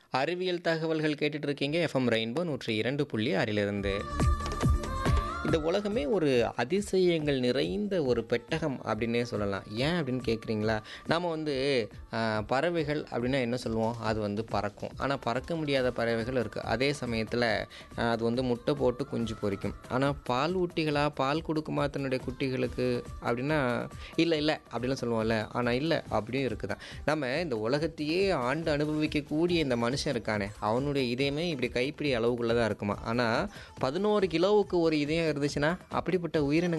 அறிவியல் தகவல்கள் கேட்டுட்டு இருக்கீங்க எஃப்எம் ரெயின்போ நூற்றி இரண்டு புள்ளி ஆறிலிருந்து இந்த உலகமே ஒரு அதிசயங்கள் நிறைந்த ஒரு பெட்டகம் அப்படின்னே சொல்லலாம் ஏன் அப்படின்னு கேட்குறீங்களா நாம் வந்து ஆஹ், பறவைகள் அப்படின்னா என்ன சொல்லுவோம் அது வந்து பறக்கும் ஆனால் பறக்க முடியாத பறவைகள் இருக்குது அதே சமயத்தில் அது வந்து முட்டை போட்டு குஞ்சு பொரிக்கும் ஆனால் பால் ஊட்டிகளாக பால் கொடுக்குமா தன்னுடைய குட்டிகளுக்கு அப்படின்னா இல்லை இல்லை அப்படிலாம் சொல்லுவோம்ல ஆனால் இல்லை அப்படியும் இருக்குதான் நம்ம இந்த உலகத்தையே ஆண்டு அனுபவிக்கக்கூடிய இந்த மனுஷன் இருக்கானே அவனுடைய இதயமே இப்படி கைப்பிடி அளவுக்குள்ளே தான் இருக்குமா ஆனால் பதினோரு கிலோவுக்கு ஒரு இதயம் இருந்துச்சுன்னா அப்படிப்பட்ட உயிரினங்கள்